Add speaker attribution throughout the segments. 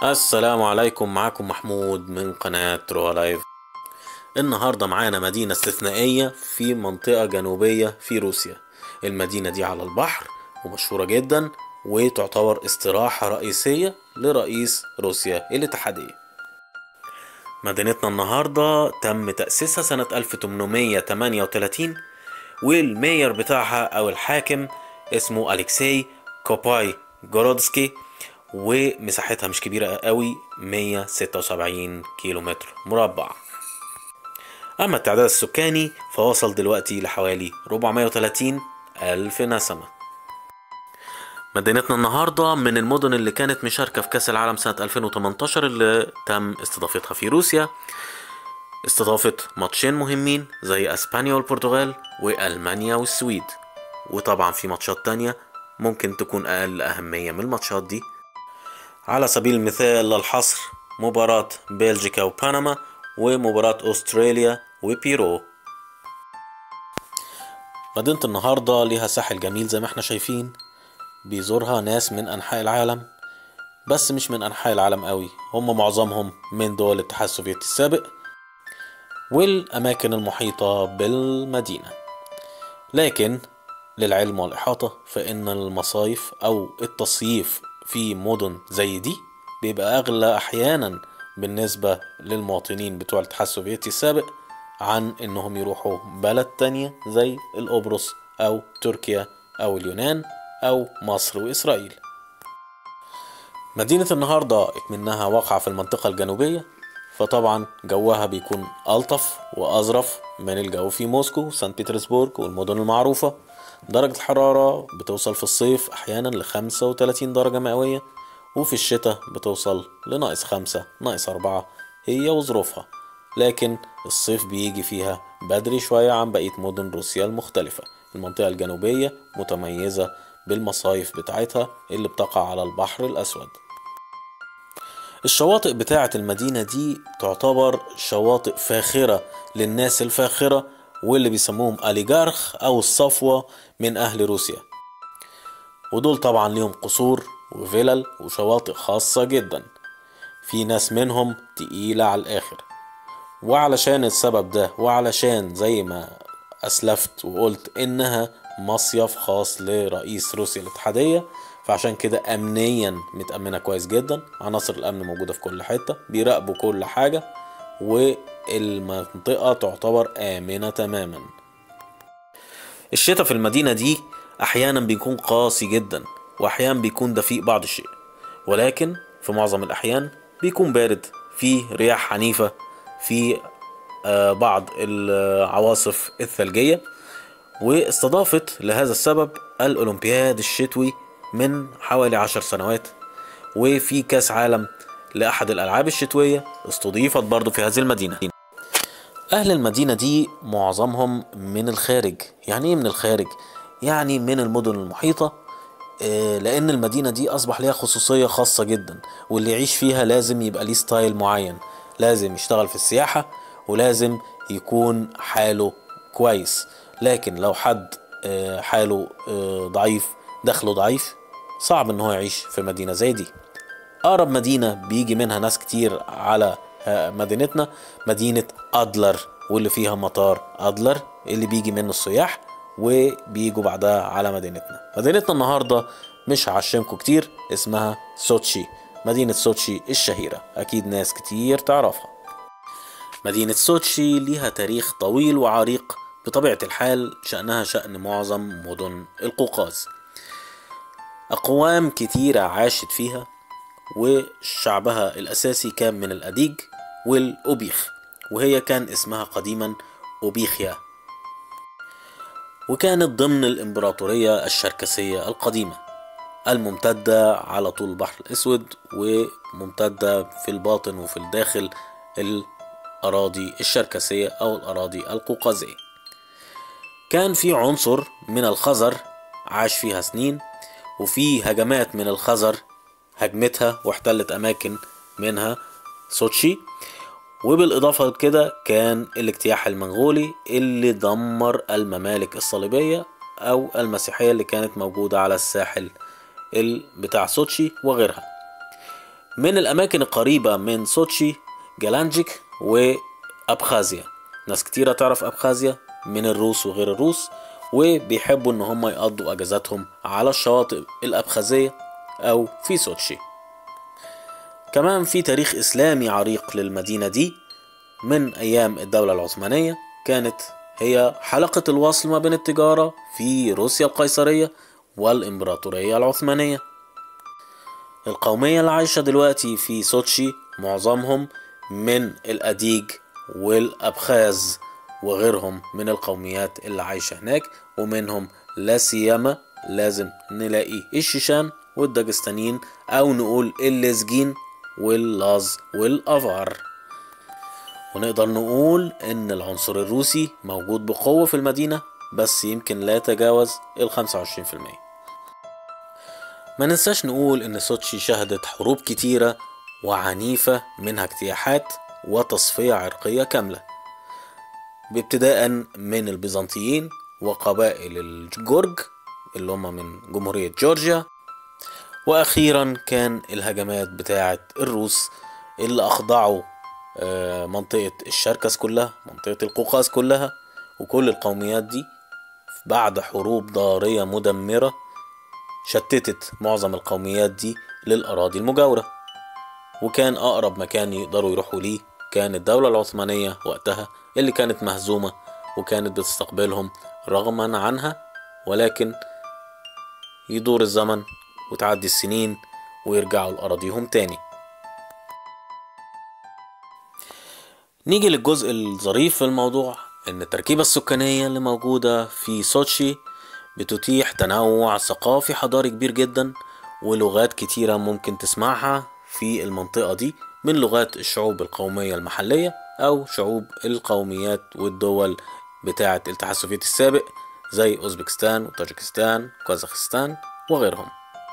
Speaker 1: السلام عليكم معكم محمود من قناة روها لايف النهاردة معانا مدينة استثنائية في منطقة جنوبية في روسيا المدينة دي على البحر ومشهورة جدا وتعتبر استراحة رئيسية لرئيس روسيا الاتحادية مدينتنا النهاردة تم تأسيسها سنة 1838 والمير بتاعها أو الحاكم اسمه أليكسي كوباي جورودسكي ومساحتها مش كبيرة قوي 176 كيلومتر مربع أما التعداد السكاني فوصل دلوقتي لحوالي 430 ألف نسمة مدينتنا النهاردة من المدن اللي كانت مشاركة في كأس العالم سنة 2018 اللي تم استضافتها في روسيا استضافت ماتشين مهمين زي اسبانيا والبرتغال والمانيا والسويد وطبعا في ماتشات تانية ممكن تكون اقل اهمية من الماتشات دي على سبيل المثال للحصر مباراة بلجيكا وبنما ومباراة أستراليا وبيرو مدينة النهاردة ليها ساحل جميل زي ما احنا شايفين بيزورها ناس من أنحاء العالم بس مش من أنحاء العالم قوي هم معظمهم من دول الاتحاد السوفيتي السابق والأماكن المحيطة بالمدينة لكن للعلم والإحاطة فإن المصايف أو التصيف في مدن زي دي بيبقى أغلى أحيانا بالنسبة للمواطنين بتوع الاتحاد السوفيتي السابق عن إنهم يروحوا بلد تانية زي القبرص أو تركيا أو اليونان أو مصر وإسرائيل مدينة النهاردة منها واقعة في المنطقة الجنوبية فطبعا جوها بيكون ألطف وأظرف من الجو في موسكو سان بطرسبورغ والمدن المعروفة درجة الحرارة بتوصل في الصيف أحيانا ل 35 درجة مئوية وفي الشتاء بتوصل لناقص خمسة ناقص أربعة هي وظروفها لكن الصيف بيجي فيها بدري شوية عن بقية مدن روسيا المختلفة المنطقة الجنوبية متميزة بالمصايف بتاعتها اللي بتقع على البحر الأسود الشواطئ بتاعة المدينة دي تعتبر شواطئ فاخرة للناس الفاخرة واللي بيسموهم أليجارخ أو الصفوة من أهل روسيا ودول طبعا ليهم قصور وفلل وشواطئ خاصة جدا في ناس منهم تقيلة على الآخر وعلشان السبب ده وعلشان زي ما أسلفت وقلت إنها مصيف خاص لرئيس روسيا الاتحادية فعشان كده أمنيا متأمنة كويس جدا عناصر الأمن موجودة في كل حتة بيراقبوا كل حاجة والمنطقة تعتبر آمنة تماما الشتاء في المدينة دي أحيانا بيكون قاسي جدا وأحيانا بيكون دفيق بعض الشيء ولكن في معظم الأحيان بيكون بارد في رياح عنيفة في بعض العواصف الثلجية واستضافت لهذا السبب الأولمبياد الشتوي من حوالي عشر سنوات وفي كاس عالم لأحد الألعاب الشتوية استضيفت برضو في هذه المدينة أهل المدينة دي معظمهم من الخارج يعني إيه من الخارج؟ يعني من المدن المحيطة لأن المدينة دي أصبح ليها خصوصية خاصة جدا واللي يعيش فيها لازم يبقى ليه ستايل معين لازم يشتغل في السياحة ولازم يكون حاله كويس لكن لو حد حاله ضعيف دخله ضعيف صعب ان هو يعيش في مدينة زي دي اقرب مدينة بيجي منها ناس كتير على مدينتنا مدينة ادلر واللي فيها مطار ادلر اللي بيجي منه السياح وبيجوا بعدها على مدينتنا مدينتنا النهاردة مش هعشمكم كتير اسمها سوتشي مدينة سوتشي الشهيرة أكيد ناس كتير تعرفها مدينة سوتشي ليها تاريخ طويل وعريق بطبيعة الحال شأنها شأن معظم مدن القوقاز أقوام كتيرة عاشت فيها وشعبها الأساسي كان من الأديج والأوبيخ وهي كان اسمها قديما أوبيخيا وكانت ضمن الإمبراطورية الشركسية القديمة الممتدة على طول البحر الأسود وممتدة في الباطن وفي الداخل الأراضي الشركسية أو الأراضي القوقازية كان في عنصر من الخزر عاش فيها سنين وفي هجمات من الخزر هجمتها واحتلت أماكن منها سوتشي وبالإضافة لكده كان الاجتياح المنغولي اللي دمر الممالك الصليبية أو المسيحية اللي كانت موجودة على الساحل بتاع سوتشي وغيرها من الأماكن القريبة من سوتشي جالانجيك وأبخازيا ناس كتيرة تعرف أبخازيا من الروس وغير الروس وبيحبوا إن هم يقضوا أجازاتهم على الشواطئ الأبخازية أو في سوتشي كمان في تاريخ إسلامي عريق للمدينة دي من أيام الدولة العثمانية كانت هي حلقة الوصل ما بين التجارة في روسيا القيصرية والإمبراطورية العثمانية القومية اللي عايشة دلوقتي في سوتشي معظمهم من الأديج والأبخاز وغيرهم من القوميات اللي عايشة هناك ومنهم لا سيما لازم نلاقي الشيشان والداجستانيين أو نقول اللزجين واللاز والأفار ونقدر نقول إن العنصر الروسي موجود بقوة في المدينة بس يمكن لا يتجاوز ال 25% ما ننساش نقول إن سوتشي شهدت حروب كتيرة وعنيفة منها اجتياحات وتصفية عرقية كاملة بابتداء من البيزنطيين وقبائل الجورج اللي هم من جمهورية جورجيا وأخيرا كان الهجمات بتاعة الروس اللي أخضعوا منطقة الشركس كلها منطقة القوقاز كلها وكل القوميات دي بعد حروب ضارية مدمرة شتتت معظم القوميات دي للأراضي المجاورة وكان أقرب مكان يقدروا يروحوا ليه كان الدولة العثمانية وقتها اللي كانت مهزومة وكانت بتستقبلهم رغما عنها ولكن يدور الزمن وتعدي السنين ويرجعوا لأراضيهم تاني نيجي للجزء الظريف في الموضوع ان التركيبة السكانية اللي موجودة في سوتشي بتتيح تنوع ثقافي حضاري كبير جدا ولغات كتيرة ممكن تسمعها في المنطقة دي من لغات الشعوب القومية المحلية أو شعوب القوميات والدول بتاعة الاتحاد السوفيتي السابق زي أوزبكستان وطاجكستان وكازاخستان وغيرهم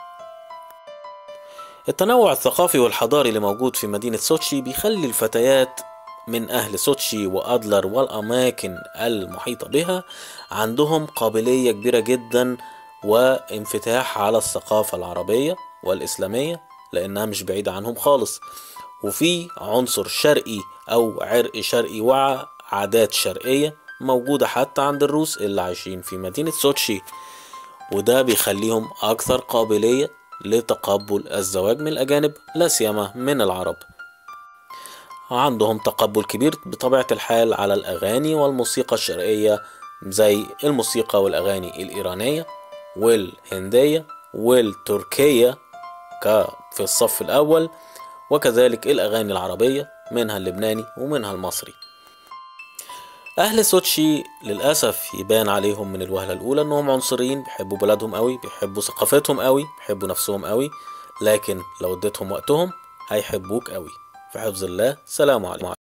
Speaker 1: التنوع الثقافي والحضاري اللي موجود في مدينة سوتشي بيخلي الفتيات من أهل سوتشي وأدلر والأماكن المحيطة بها عندهم قابلية كبيرة جدا وانفتاح على الثقافة العربية والإسلامية لأنها مش بعيدة عنهم خالص وفي عنصر شرقي أو عرق شرقي وعادات شرقية موجودة حتى عند الروس اللي عايشين في مدينة سوتشي وده بيخليهم أكثر قابلية لتقبل الزواج من الأجانب لا سيما من العرب عندهم تقبل كبير بطبيعة الحال على الأغاني والموسيقى الشرقية زي الموسيقى والأغاني الإيرانية والهندية والتركية في الصف الأول وكذلك الأغاني العربية منها اللبناني ومنها المصري أهل سوتشي للأسف يبان عليهم من الوهلة الأولى إنهم عنصريين بيحبوا بلدهم قوي بيحبوا ثقافتهم قوي بيحبوا نفسهم قوي لكن لو اديتهم وقتهم هيحبوك قوي في حفظ الله سلام عليكم